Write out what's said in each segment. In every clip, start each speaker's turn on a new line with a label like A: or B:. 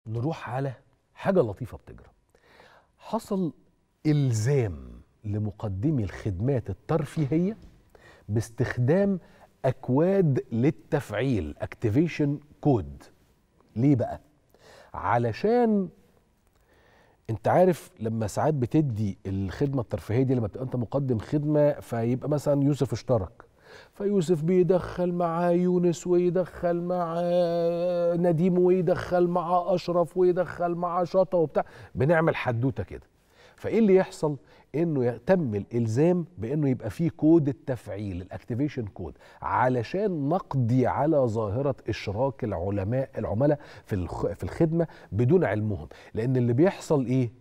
A: نروح على حاجة لطيفة بتجرى حصل إلزام لمقدمي الخدمات الترفيهية باستخدام أكواد للتفعيل اكتيفيشن كود ليه بقى؟ علشان انت عارف لما ساعات بتدي الخدمه الترفيهيه دي لما بتبقى انت مقدم خدمه فيبقى مثلا يوسف اشترك فيوسف بيدخل مع يونس ويدخل مع نديم ويدخل مع اشرف ويدخل مع شطه وبتاع بنعمل حدوته كده فايه اللي يحصل انه يتم الالزام بانه يبقى فيه كود التفعيل الاكتيفيشن كود علشان نقضي على ظاهره اشراك العلماء العملاء في الخ- في الخدمه بدون علمهم لان اللي بيحصل ايه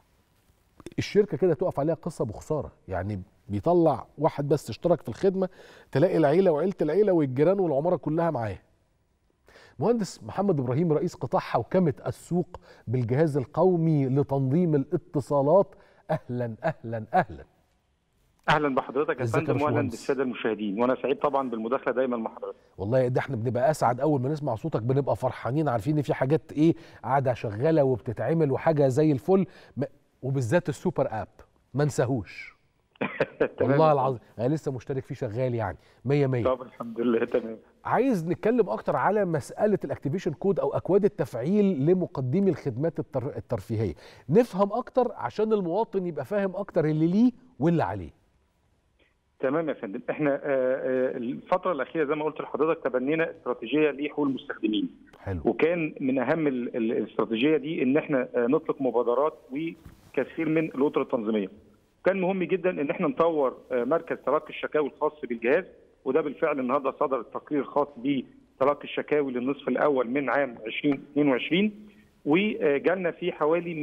A: الشركه كده تقف عليها قصه بخساره يعني بيطلع واحد بس اشترك في الخدمه تلاقي العيله وعيله العيله والجيران والعماره كلها معاه مهندس محمد ابراهيم رئيس قطاع حوكمه السوق بالجهاز القومي لتنظيم الاتصالات اهلا اهلا اهلا
B: اهلا بحضرتك يا
A: ازيك يا
B: فندم واهلا
A: باشمهندس؟
B: بالساده المشاهدين وانا سعيد طبعا بالمداخله دايما مع حضرتك
A: والله ده احنا بنبقى اسعد اول ما نسمع صوتك بنبقى فرحانين عارفين ان في حاجات ايه قاعده شغاله وبتتعمل وحاجه زي الفل م- وبالذات السوبر اب ما انساهوش
B: تمام.
A: والله العظيم انا لسه مشترك فيه شغال يعني 100 100
B: طب الحمد لله تمام
A: عايز نتكلم اكتر على مساله الاكتيفيشن كود او اكواد التفعيل لمقدمي الخدمات التر... الترفيهيه نفهم اكتر عشان المواطن يبقى فاهم اكتر اللي ليه واللي عليه
B: تمام يا فندم احنا آه، آه، الفتره الاخيره زي ما قلت لحضرتك تبنينا استراتيجيه لحقوق المستخدمين
A: حلو
B: وكان من اهم ال- ال- الاستراتيجيه دي ان احنا آه، نطلق مبادرات وكثير من الاطر التنظيميه كان مهم جدا ان احنا نطور آه، مركز تلقي الشكاوي الخاص بالجهاز وده بالفعل النهارده صدر التقرير الخاص بتلقي الشكاوي للنصف الاول من عام 2022 وجالنا فيه حوالي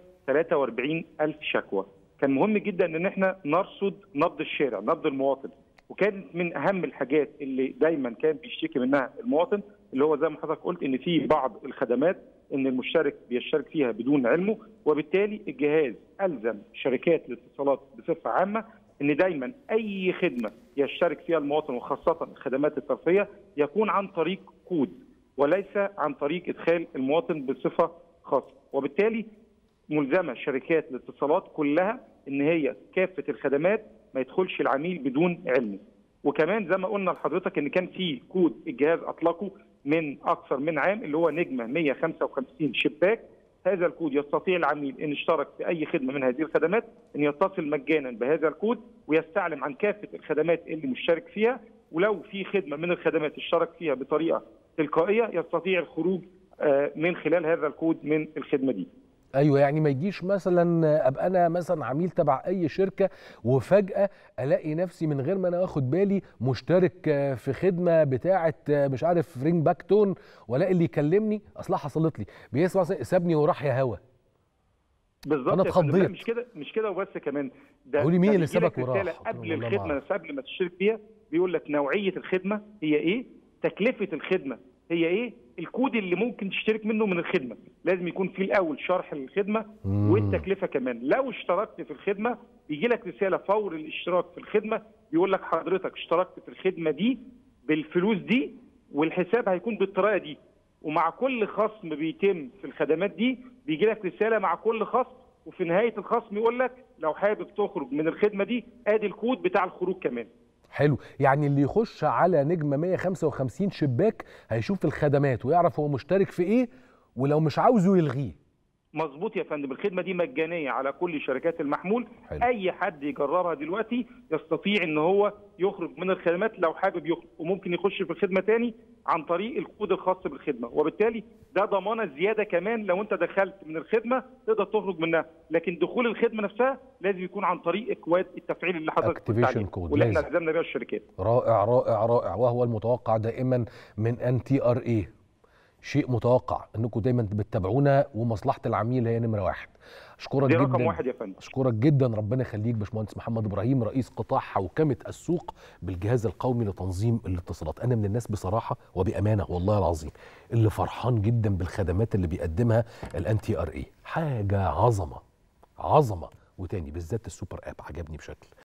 B: 143 الف شكوى كان مهم جدا ان احنا نرصد نبض الشارع نبض المواطن وكانت من اهم الحاجات اللي دايما كان بيشتكي منها المواطن اللي هو زي ما حضرتك قلت ان في بعض الخدمات ان المشترك بيشترك فيها بدون علمه وبالتالي الجهاز الزم شركات الاتصالات بصفه عامه ان دايما اي خدمه يشترك فيها المواطن وخاصه الخدمات الترفيهيه يكون عن طريق كود وليس عن طريق ادخال المواطن بصفه خاصه وبالتالي ملزمه شركات الاتصالات كلها ان هي كافه الخدمات ما يدخلش العميل بدون علمه وكمان زي ما قلنا لحضرتك ان كان في كود الجهاز اطلقه من اكثر من عام اللي هو نجمه 155 شباك هذا الكود يستطيع العميل ان اشترك في اي خدمه من هذه الخدمات ان يتصل مجانا بهذا الكود ويستعلم عن كافه الخدمات اللي مشترك فيها ولو في خدمه من الخدمات اشترك فيها بطريقه تلقائيه يستطيع الخروج آه، من خلال هذا الكود من الخدمه دي
A: ايوه يعني ما يجيش مثلا ابقى انا مثلا عميل تبع اي شركه وفجاه الاقي نفسي من غير ما انا واخد بالي مشترك آه، في خدمه بتاعه آه، مش عارف رينج باك تون والاقي اللي يكلمني اصلها حصلت لي بيسمع مثلاً سابني وراح يا هوا
B: بالظبط
A: أنا
B: يا فندم. لا،
A: اتخضيت.
B: مش كده مش كده وبس كمان ده
A: قولي مين
B: ده
A: اللي
B: بيجيلك
A: سابك وراح؟
B: رسالة
A: قلت له
B: قبل
A: والله ما
B: الخدمه
A: أعرف.
B: نفسها قبل ما تشترك فيها بيقول لك نوعيه الخدمه هي ايه تكلفه الخدمه هي ايه الكود اللي ممكن تشترك منه من الخدمه لازم يكون في الاول شرح الخدمه
A: مم.
B: والتكلفه كمان لو اشتركت في الخدمه بيجي لك رساله فور الاشتراك في الخدمه بيقول لك حضرتك اشتركت في الخدمه دي بالفلوس دي والحساب هيكون بالطريقه دي ومع كل خصم بيتم في الخدمات دي بيجي لك رساله مع كل خصم وفي نهايه الخصم يقول لك لو حابب تخرج من الخدمه دي ادي الكود بتاع الخروج كمان
A: حلو يعني اللي يخش على نجمه 155 شباك هيشوف الخدمات ويعرف هو مشترك في ايه ولو مش عاوزه يلغيه
B: مظبوط يا فندم الخدمه دي مجانيه على كل شركات المحمول
A: حلو.
B: اي حد يجربها دلوقتي يستطيع ان هو يخرج من الخدمات لو حابب يخرج وممكن يخش في الخدمه تاني عن طريق الكود الخاص بالخدمه وبالتالي ده ضمانه زياده كمان لو انت دخلت من الخدمه تقدر تخرج منها لكن دخول الخدمه نفسها لازم يكون عن طريق اكواد التفعيل اللي حضرتك قلت
A: Activation
B: عليه
A: code،
B: واللي احنا
A: لازم.
B: الزمنا بيها الشركات
A: رائع رائع رائع وهو المتوقع دائما من ان تي ار اي شيء متوقع انكم دايما بتتابعونا ومصلحه العميل هي نمره واحد اشكرك
B: دي
A: جدا
B: رقم واحد يا فندم
A: اشكرك جدا ربنا يخليك باشمهندس محمد ابراهيم رئيس قطاع حوكمه السوق بالجهاز القومي لتنظيم الاتصالات انا من الناس بصراحه وبامانه والله العظيم اللي فرحان جدا بالخدمات اللي بيقدمها الان تي ار اي حاجه عظمه عظمه وتاني بالذات السوبر اب عجبني بشكل